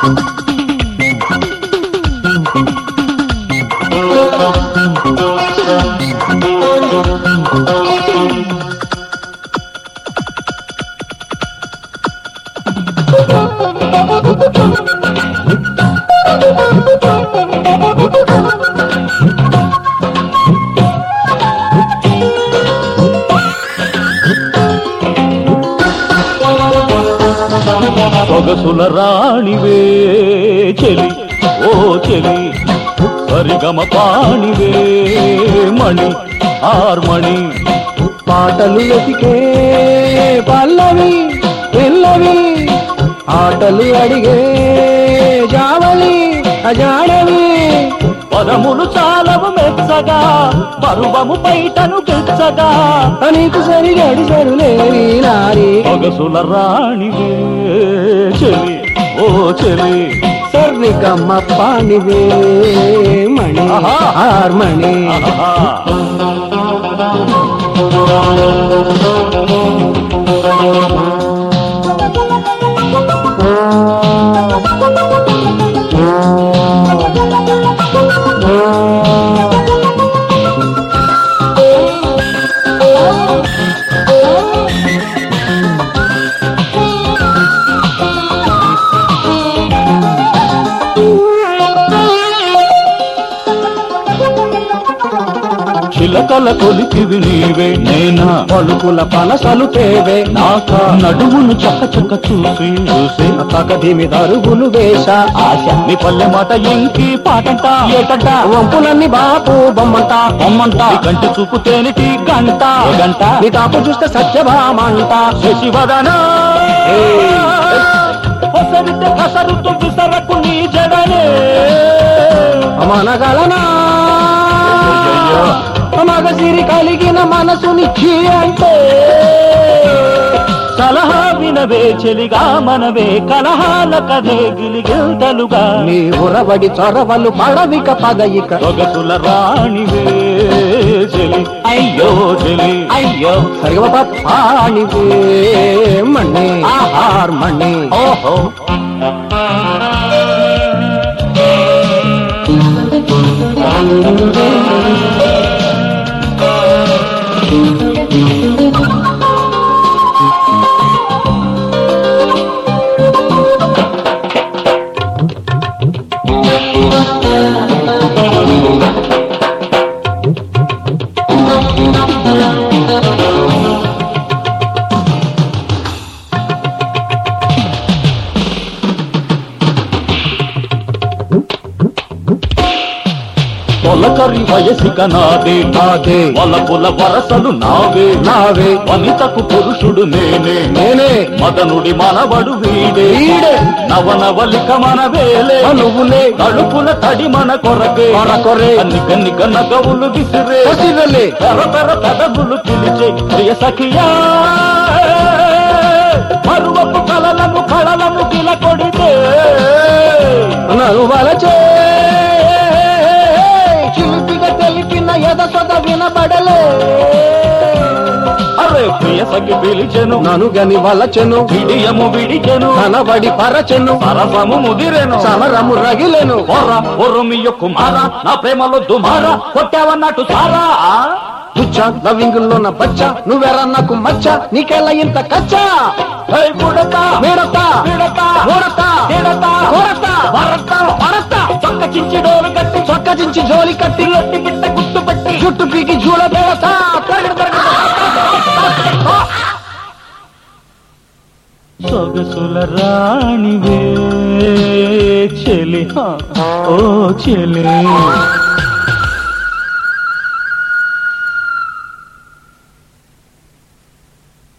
సొగసుల రాణివే చెలి ఓ చెలి సరిగమ పాణివే మణి ఆర్మణి పాటలు వెతికే పల్లవి పిల్లవి ఆటలు అడిగే జావలి అజాడవి పదములు చాలవు మెచ్చగా పరువము బయటను గెచ్చగా నీకు సరిగడి సరులేవి నారి సొగసుల రాణివే చెలి ఓ చెలి సర్నికమ్మ పానివే మణి ఆహా. హార్మణి ఆహా. చిలకల కొలికివి నీవే నేనా పలుకుల పనసలు తేవే నాక నడుమును చక్క చక్క చూసి చూసి తగదిమి దరుగులు వేష ఆశ నీ పల్లె మాట ఎంకి పాటంట ఏటంట వంపులన్నీ బాపు బొమ్మంట బొమ్మంట నీ కంటి చూపు తేనిటి గంట ఏ గంట నీ తాపు చూస్తే సత్యభామంట శశివదన ఏయ్. ಹೊಸರಿತೆ ಕಸರುತ್ತು ಬಿಸರಕು ನೀ ಜಡನೆ మనగలనా అయ్యయ్యో. మగసిరి కలిగిన మనసునిచ్చి అంటే సలహా వినవే చెలిగా మనవే కలహాల కథే గిలిగిల్తలుగా నీ ఉరబడి చొరవలు పడవిక పదయిక సొగసుల రాణివే చెలి అయ్యో చెలి అయ్యో సరిగమ పాణివే మణి ఆహార్ మణి ఓహో తొలకరి వయసిక నాదే నాదే వలపుల వరసలు నావే నావే వనితకు పురుషుడు నేనే నేనే మదనుడి మనవడు వీడే వీడే. నవనవలిక మన వేలే నువ్వులే కడుపుల తడి మన కొరకే కొరకొరే. అన్ని కన్ని కన్న గవులు విసిరే కొసిరలే. పెర పెర పెదవులు పిలిచే ప్రియ సఖియా మరువపు కలలను కళలను కిల కొడితే నన్ను వలచే చిలిపిగా తెలిపిన ఎద సొద వినబడలే అరే ప్రియ సఖి పిలిచెను నను గని వలచెను విడియము విడిచెను కనబడి పరచెను సరసము ముదిరెను సమరము రగిలెను పొర్ర పొర్రమియ్య కుమార నా ప్రేమలో దుమార కొట్టావన్నట్టు సారా బుచ్చ లవింగుల్లో బచ్చ నువ్వెరా నాకు మచ్చ నీకెలా ఇంత కచ్చా ఏయ్ బుడతా వీడతా విడతా ఓడతా తిడతా కోరతా వరతా పడతా చొక్క చించి డోలు కట్టి చొక్క చించి జోలి కట్టి లొట్టి పిట్ట గుట్టు పెట్టి జుట్టు పీకి జూల పెడతా సొగసుల రాణివే చెలి ఓ చెలి